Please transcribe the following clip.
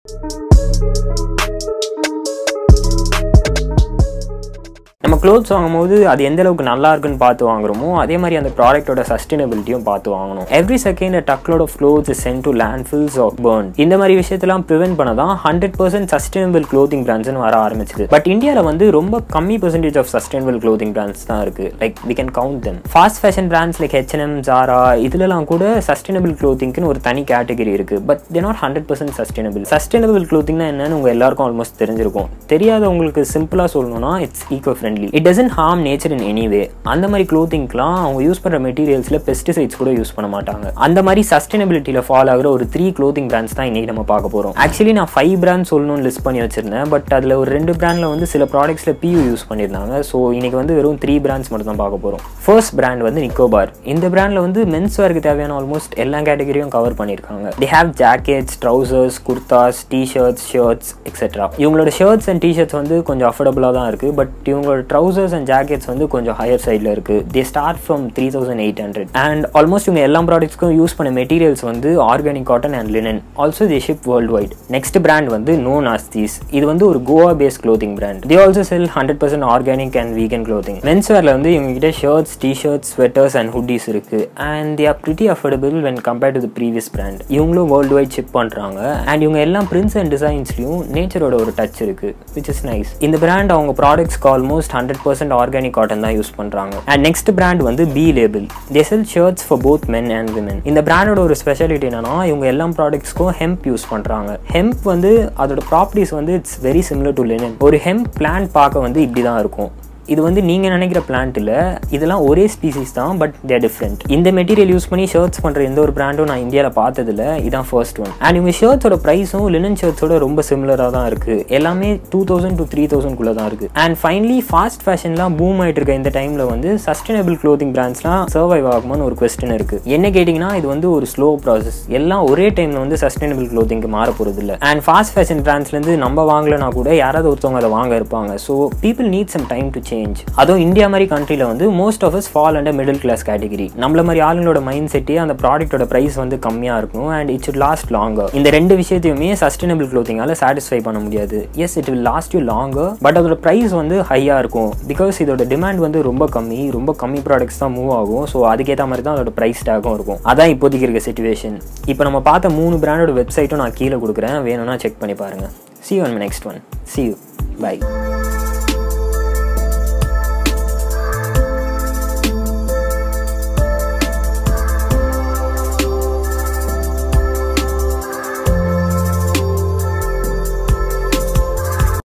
நம்ம க்ளோத்ஸ் வாங்கும்போது அது எந்த அளவுக்கு நல்லா இருக்குன்னு பார்த்து வாங்குறோமோ அதே மாதிரி அந்த ப்ராடக்ட்டோட சஸ்டைனபிலிட்டியும் பார்த்து வாங்கணும் every second truckload of clothes is sent to landfills of burn இந்த மாதிரி விஷயத்தெல்லாம் ப்ரிவென்ட் பண்ண தான் ஹண்ட்ரட் பர்சன்ட் சஸ்டைனபிள் க்ளோத்திங் பிராண்ட்ஸ்னு வர ஆரம்பிச்சது பட் இந்தியாவில் வந்து ரொம்ப கம்மி percentage of sustainable clothing brands தான் இருக்கு like we can count them fast fashion brands like H and M Zara இதுலலாம் கூட சஸ்டைனபிள் க்ளோத்திங்க்குன்னு ஒரு தனி கேட்டகரி இருக்கு but they not hundred percent sustainable sustainable க்ளோத்திங்னா என்னன்னு உங்க எல்லாருக்கும் ஆல்மோஸ்ட் தெரிஞ்சிருக்கும் தெரியாதவங்களுக்கு சிம்பிளாக சொல்லணும்னா it's eco friendly it doesn't harm nature in any way அந்த மாதிரி க்ளோத்திங்க்லாம் அவங்க யூஸ் பண்ணுற மெட்டீரியல்ஸில் பெஸ்டிசைட்ஸ் கூட யூஸ் பண்ண மாட்டாங்க அந்த மாதிரி சஸ்டைனபிலிட்டியில் ஃபாலோ ஆகிற ஒரு த்ரீ க்ளோத்திங் பிராண்ட்ஸ் தான் இன்னைக்கு நம்ம பார்க்க போகிறோம் ஆக்சுவலி நான் ஃபைவ் பிராண்ட் சொல்லணும்னு லிஸ்ட் பண்ணி வச்சிருந்தேன் பட் அதில் ஒரு ரெண்டு பிராண்டில் வந்து சில ப்ராடக்ட்ஸில் பியூ யூஸ் பண்ணியிருந்தாங்க ஸோ இன்னைக்கு வந்து வெறும் த்ரீ பிராண்ட்ஸ் மட்டும் தான் பார்க்க போகிறோம் ஃபர்ஸ்ட் பிராண்ட் வந்து நிக்கோபார் இந்த பிராண்டில் வந்து மென்ஸ் வேருக்கு தேவையான ஆல்மோஸ்ட் எல்லா கேட்டகரியும் கவர் பண்ணியிருக்காங்க they have jackets trousers kurtas T-shirts shirts etcetera இவங்களோட ஷர்ட்ஸ் அண்ட் டிஷர்ட்ஸ் வந்து கொஞ்சம் அஃபோர்டபுளாக தான் இருக்குது பட் இவங்களோட ட்ரௌசர்ஸ் அண்ட் ஜாக்கெட்ஸ் வந்து கொஞ்சம் ஹையர் சைடில் இருக்குது they start from three thousand eight hundred and almost இவங்க எல்லா ப்ராடக்ட்ஸ்க்கும் யூஸ் பண்ண மெட்டீரியல்ஸ் வந்து organic cotton and linen also they ship worldwide next brand வந்து நோ நாஸ்தீஸ் இது வந்து ஒரு Goa base clothing brand they also sell hundred percent organic and vegan clothing men's wear வந்து இவங்க கிட்ட shirts T-shirts sweaters and hoodies இருக்கு and they are pretty affordable when compared to the previous brand இவங்களும் worldwide ship பண்ணுறாங்க and இவங்க எல்லா prints and டிசைன்ஸ்லையும் நேச்சரோட ஒரு டச் இருக்கு விச் இஸ் நைஸ் இந்த பிராண்ட் அவங்க ப்ராடக்ட்ஸ்க்கு almost hundred percent organic cotton தான் யூஸ் பண்ணுறாங்க அண்ட் நெக்ஸ்ட் பிராண்ட் வந்து B Label they sell shirts for both men and women இந்த பிராண்டோட ஒரு ஸ்பெஷாலிட்டி என்னன்னா இவங்க எல்லா ப்ராடக்ட்ஸ்க்கும் ஹெம்ப் யூஸ் பண்ணுறாங்க ஹெம்ப் வந்து அதோட ப்ராப்பர்ட்டிஸ் வந்து it's very similar to linen ஒரு ஹெம்ப் பிளான்ட் பார்க்க வந்து இப்படி தான் இருக்கும் இது வந்து நீங்கள் நினைக்கிற பிளான்ட் இல்லை இதெல்லாம் ஒரே ஸ்பீசிஸ் தான் பட் தேர் டிஃப்ரெண்ட் இந்த மெட்டீரியல் யூஸ் பண்ணி ஷர்ட்ஸ் பண்ணுற எந்த ஒரு பிராண்டும் நான் இந்தியாவில் பார்த்ததில்ல இதான் ஃபர்ஸ்ட் ஒன் அண்ட் இவங்க ஷர்ட்ஸோட ப்ரைஸும் லினன் ஷர்ட்ஸோட ரொம்ப சிமிலராக தான் இருக்குது எல்லாமே டூ தௌசண்ட் டு த்ரீ தௌசண்ட்குள்ளே தான் இருக்குது அண்ட் ஃபைனலி ஃபாஸ்ட் ஃபேஷன்லாம் பூம் ஆகிட்டு இருக்க இந்த டைமில் வந்து சஸ்டைனபிள் க்ளோத்திங் பிராண்ட்ஸ்லாம் சர்வைவ் ஆகுமான்னு ஒரு கொஸ்டின் இருக்குது என்ன கேட்டிங்கன்னா இது வந்து ஒரு ஸ்லோ ப்ராசஸ் எல்லாம் ஒரே டைமில் வந்து சஸ்டைனபிள் க்ளோத்திங்க்கு மாற போகிறது இல்லை அண்ட் ஃபாஸ்ட் ஃபேஷன் பிராண்ட்ஸ்லேருந்து நம்ம வாங்கலைனா கூட யாராவது ஒருத்தவங்க அதை வாங்க இருப்பாங்க so people need some time to change அதுவும் இந்தியா மாதிரி கண்ட்ரியில் வந்து most of us fall under middle class category நம்மள மாதிரி ஆளுங்களோட மைண்ட் செட்டே அந்த ப்ராடக்ட்டோட ப்ரைஸ் வந்து கம்மியாக இருக்கும் and it should last longer இந்த ரெண்டு விஷயத்தையுமே சஸ்டைனபிள் க்ளோத்திங்கால சாட்டிஸ்ஃபை பண்ண முடியாது yes it will last you longer but அதோட ப்ரைஸ் வந்து ஹையாக இருக்கும் பிகாஸ் இதோட டிமாண்ட் வந்து ரொம்ப கம்மி ரொம்ப கம்மி ப்ராடக்ட்ஸ் தான் மூவ் ஆகும் ஸோ அதுக்கேற்ற மாதிரி தான் அதோட ப்ரைஸ் டேக்கும் இருக்கும் அதான் இப்போதைக்கு இருக்க சுச்சுவேஷன் இப்போ நம்ம பார்த்த மூணு பிராண்டோட வெப்சைட்டும் நான் கீழே கொடுக்குறேன் வேணும்னா செக் பண்ணி பாருங்கள் see on next one see you by